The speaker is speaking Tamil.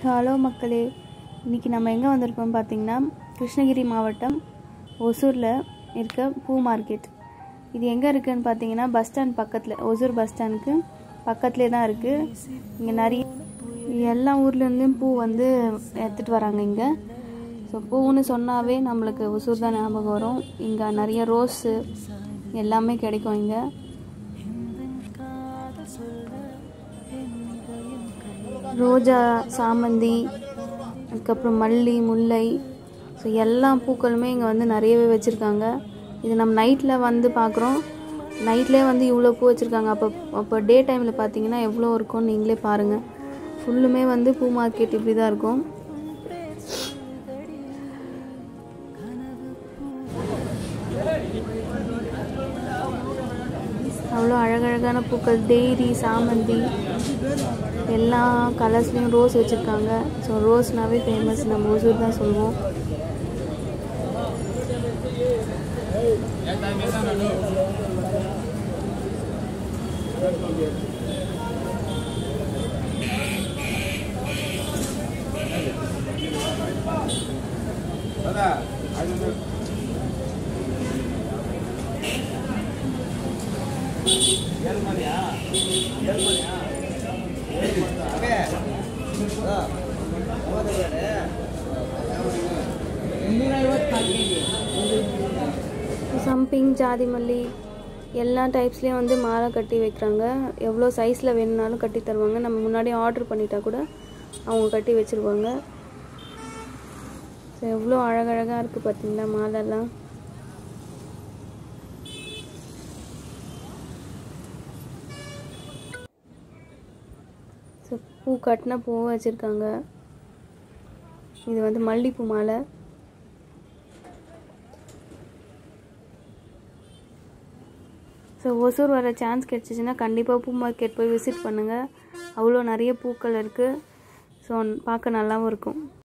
ஹலோ மக்களே இன்றைக்கி நம்ம எங்கே வந்திருக்கோம் பார்த்தீங்கன்னா கிருஷ்ணகிரி மாவட்டம் ஒசூரில் இருக்க பூ மார்க்கெட் இது எங்கே இருக்குன்னு பார்த்தீங்கன்னா பஸ் ஸ்டாண்ட் பக்கத்தில் ஒசூர் பஸ் ஸ்டாண்டுக்கு பக்கத்துலேயே தான் இருக்குது இங்கே நிறைய எல்லா ஊர்லேருந்தும் பூ வந்து எடுத்துகிட்டு வராங்க இங்கே ஸோ பூன்னு சொன்னாவே நம்மளுக்கு ஒசூர் தான் ஞாபகம் வரும் இங்கே நிறைய ரோஸு எல்லாமே கிடைக்கும் இங்கே ரோஜா சாமந்தி அதுக்கப்புறம் மல்லி முல்லை ஸோ எல்லா பூக்களுமே இங்கே வந்து நிறையவே வச்சுருக்காங்க இது நம்ம நைட்டில் வந்து பார்க்குறோம் நைட்லேயே வந்து இவ்வளோ பூ வச்சுருக்காங்க அப்போ அப்போ டே டைமில் பார்த்தீங்கன்னா எவ்வளோ இருக்கும்னு நீங்களே பாருங்கள் ஃபுல்லுமே வந்து பூ மார்க்கெட் இப்படி தான் இருக்கும் அவ்வளோ அழகழகான பூக்கள் டெய்ரி சாமந்தி எல்லா கலர்ஸ்லேயும் ரோஸ் வச்சுருக்காங்க ஸோ ரோஸ்னாவே ஃபேமஸ் நம்ம ஒசூர் தான் சொல்லுவோம் சம்பிங் ஜாதி மல்லி எல்லா டைப்ஸ்லேயும் வந்து மாலை கட்டி வைக்கிறாங்க எவ்வளோ சைஸில் வேணும்னாலும் கட்டி தருவாங்க நம்ம முன்னாடி ஆர்டர் பண்ணிட்டா கூட அவங்க கட்டி வச்சுருவாங்க ஸோ எவ்வளோ அழகழகாக இருக்குது பார்த்தீங்களா மாலைலாம் ஸோ பூ கட்டின பூவும் வச்சுருக்காங்க இது வந்து மல்லிப்பூ மாலை ஸோ ஒசூர் வர சான்ஸ் கிடச்சிச்சின்னா கண்டிப்பாக பூ மார்க்கெட் போய் விசிட் பண்ணுங்கள் அவ்வளோ நிறைய பூக்கள் இருக்குது ஸோ பார்க்க நல்லாவும் இருக்கும்